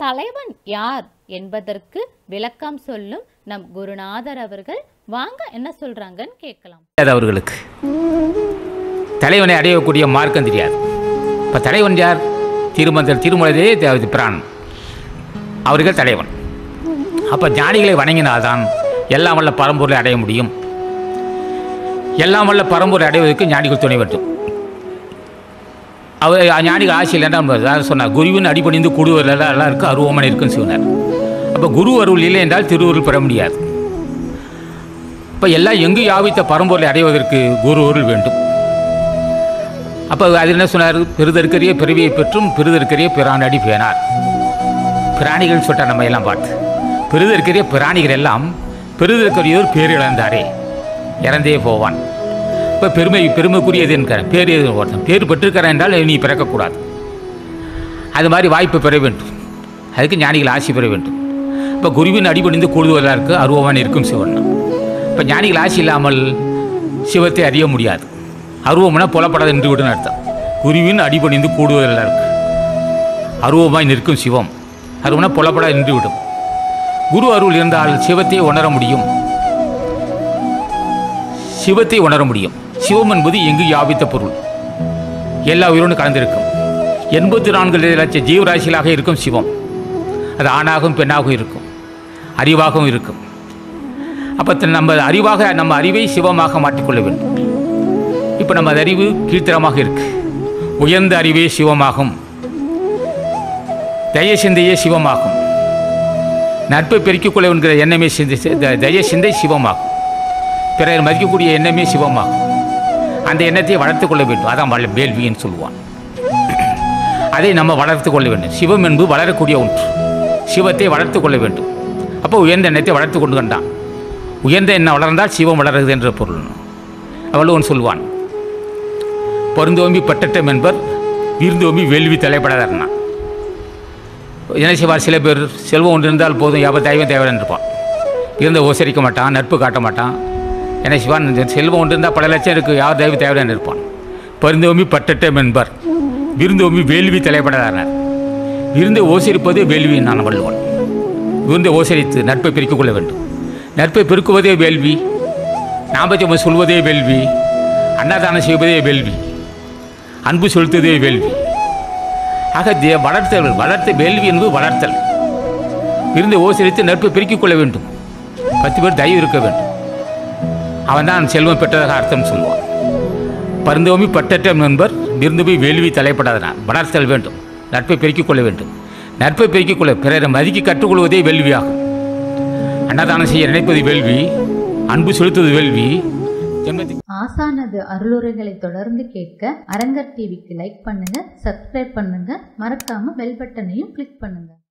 தலைவன் யார் என்பதற்கு விளக்கம் சொல்லும் நம் குருநாதர் அவர்கள் வாங்க என்ன சொல்றாங்கன்னு கேட்கலாம் தெரியாது அவர்களுக்கு தலைவனை அடையக்கூடிய மார்க்கம் தெரியாது இப்போ தலைவன் யார் திருமந்தர் திருமலதே தேவதி பிரான் அவர்கள் தலைவன் அப்போ ஞானிகளை வணங்கினால்தான் எல்லாம் வல்ல பரம்பொருளை அடைய முடியும் எல்லாம் வல்ல பரம்பொருளை அடைவதற்கு ஞானிகள் துணை வேண்டும் அவர் ஞானிகள் ஆசையில் என்ன சொன்னார் குருவின் அடிபணிந்து குடுவர் எல்லாம் இருக்கு அருவமனை இருக்குன்னு சொன்னார் அப்போ குரு அருள் இல்லை என்றால் திருவருள் பெற முடியாது இப்போ எல்லாம் எங்கு யாவித்த பரம்பொருளை அடைவதற்கு குரு அருள் வேண்டும் அப்போ அது என்ன சொன்னார் பெருதற்கரிய பிறவியை பெற்றும் பெருதற்கரிய பிரானடி பேனார் பிராணிகள் சொல்லிட்டார் நம்ம எல்லாம் பார்த்து பெருதற்கரிய பிராணிகள் எல்லாம் பெருதற்கரியோர் பேர் இழந்தாரே இறந்தே போவான் இப்போ பெருமை பெருமைக்குரியது என்கிற பேர் எது ஒருத்தன் பேர் பெற்றிருக்கிறான் என்றால் நீ பிறக்கக்கூடாது அது மாதிரி வாய்ப்பு பெற வேண்டும் அதுக்கு ஞானிகள் ஆசி பெற வேண்டும் இப்போ குருவின் அடிபணிந்து கூடுவதற்கு அருவமான இருக்கும் சிவன் இப்போ ஞானிகள் ஆசி இல்லாமல் சிவத்தை அறிய முடியாது அருவம்னா புலப்படாது என்று விடுன்னு அர்த்தம் குருவின் அடிபணிந்து கூடுவதில் இருக்கு அருவமாய் நிற்கும் சிவம் அருவம்னா புலப்படாது நின்று விடும் குரு அருள் இருந்தால் சிவத்தை உணர முடியும் சிவத்தை உணர முடியும் சிவம் என்பது எங்கு யாபித்த பொருள் எல்லா உயிரோடு கலந்திருக்கும் எண்பத்தி நான்கு லட்சம் ஜீவராசிகளாக இருக்கும் சிவம் அது ஆணாகவும் பெண்ணாகவும் இருக்கும் அறிவாகவும் இருக்கும் அப்போ நம்ம அறிவாக நம்ம அறிவை சிவமாக மாற்றிக்கொள்ள வேண்டும் இப்போ நம்ம அறிவு கீழ்த்தரமாக இருக்கு உயர்ந்த அறிவே சிவமாகும் தய சிந்தையே சிவமாகும் நட்பை பெருக்கிக் கொள்ள என்கிற எண்ணமே சிந்தை த- தய சிந்தை சிவமாகும் பிறர் மதிக்கக்கூடிய எண்ணமே சிவமாகும் அந்த எண்ணத்தை வளர்த்து கொள்ள வேண்டும் அதான் வள வேள்வின்னு சொல்லுவான் அதை நம்ம வளர்த்து கொள்ள வேண்டும் சிவம் என்பது வளரக்கூடிய ஒன்று சிவத்தை வளர்த்து கொள்ள வேண்டும் அப்போ உயர்ந்த எண்ணத்தை வளர்த்து கொண்டு கண்டான் உயர்ந்த எண்ணம் வளர்ந்தால் சிவம் வளருது என்ற பொருள் அவளும் சொல்லுவான் பொருந்தோம்பி பட்டட்டம் என்பர் விருந்தோம்பி வேள்வி தலைப்படாதர்னா என்ன செய்வார் சில பேர் செல்வம் ஒன்று இருந்தால் போதும் யாப தெய்வம் தேவைன்னு இருப்பான் இருந்த உசரிக்க மாட்டான் நட்பு காட்ட மாட்டான் என்ன செய்வான் இந்த செல்வம் ஒன்று இருந்தால் பல லட்சம் இருக்குது யார் தெய்வம் தேவைன்னு இருப்பான் பருந்தோம்பி பட்டட்டம் என்பர் விருந்தோம்பி வேள்வி தலைப்படாதனர் விருந்தை ஓசரிப்பதே வேள்வி நான் வள்ளுவன் விருந்தை ஓசரித்து நட்பை பெருக்கிக் கொள்ள வேண்டும் நட்பை பெருக்குவதே வேள்வி நாமத்தை சொல்வதே வேள்வி அன்னதானம் செய்வதே வேள்வி அன்பு செலுத்துவதே வேள்வி ஆக தே வளர்த்தல் வளர்த்த வேள்வி என்பது வளர்த்தல் இருந்து ஓசரித்து நட்பை பெருக்கிக் கொள்ள வேண்டும் பத்து பேர் தயவு இருக்க வேண்டும் அவன் தான் செல்வம் பெற்றதாக அர்த்தம் சொல்லுவான் பருந்தோமி பட்டற்றம் நண்பர் விருந்து போய் வேள்வி தலைப்படாதனான் வளர்த்தல் வேண்டும் நட்பை பெருக்கிக் கொள்ள வேண்டும் நட்பை பெருக்கிக் கொள்ள பிறரை மதிக்க கற்றுக்கொள்வதே வேள்வியாகும் அன்னதானம் செய்ய நினைப்பது வேள்வி அன்பு செலுத்துவது வேள்வி ஜென்மத்தை ஆசானது அருளுரைகளை தொடர்ந்து கேட்க அரங்கர் டிவிக்கு லைக் பண்ணுங்க சப்ஸ்கிரைப் பண்ணுங்க மறக்காம பெல் பட்டனையும் கிளிக் பண்ணுங்க